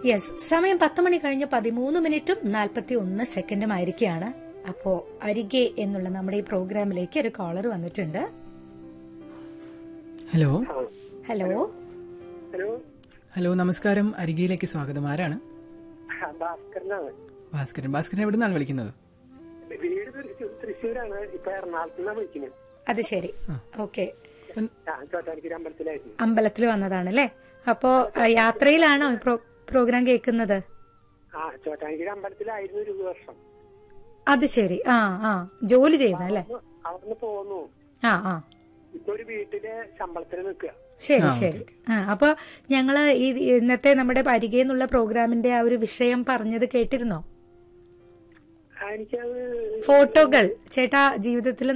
yes സമയം പത്ത് മണി കഴിഞ്ഞ് പതിമൂന്ന് മിനിറ്റും നാൽപ്പത്തി ഒന്ന് സെക്കൻഡും ആയിരിക്കുകയാണ് അപ്പോ അരികെ എന്നുള്ള നമ്മുടെ ഈ പ്രോഗ്രാമിലേക്ക് ഒരു കോളർ വന്നിട്ടുണ്ട് ഹലോ ഹലോ ഹലോ ഹലോ നമസ്കാരം അരികയിലേക്ക് സ്വാഗതം ആരാണ് ആ, ഭാസ്കരനാണ് ഭാസ്കരൻ ഭാസ്കരൻ എവിടെ നിന്നാണ് വിളിക്കുന്നത് വീട് തൃശ്ശൂർ- തൃശ്ശൂരാണ് ഇപ്പൊ എറണാകുളത്ത് നിന്നാണ് വിളിക്കുന്നത് അത് ശരി ഓക്കെ അപ്പം ഞാൻ ചോട്ടാനിക്കര അമ്പലത്തിലായിരുന്നു അമ്പലത്തിൽ വന്നതാണ് അല്ലേ അപ്പോ ആ, യാത്രയിലാണോ ഈ പ്രോ- പ്രോഗ്രാം കേൾക്കുന്നത് ആ ചോട്ടാനിക്കര അമ്പലത്തിലായിരുന്നു ഒരു വർഷം അത് ശരി ആ ആ ജോലി ചെയ്യുന്ന അല്ലേ അവിടുന്ന് പോന്നു ആ ആ ഇപ്പൊ ഒരു വീട്ടിലെ ശമ്പളത്തിന് നിൽക്കുക ശരി ശരി ആ അപ്പൊ ഞങ്ങള് ഈ ഇന്നത്തെ നമ്മുടെ പരികെ എന്നുള്ള പ്രോഗ്രാമിന്റെ ആ ഒരു വിഷയം പറഞ്ഞത് കേട്ടിരുന്നോ എനിക്കത് ഫോട്ടോകൾ ചേട്ടാ ജീവിതത്തിൽ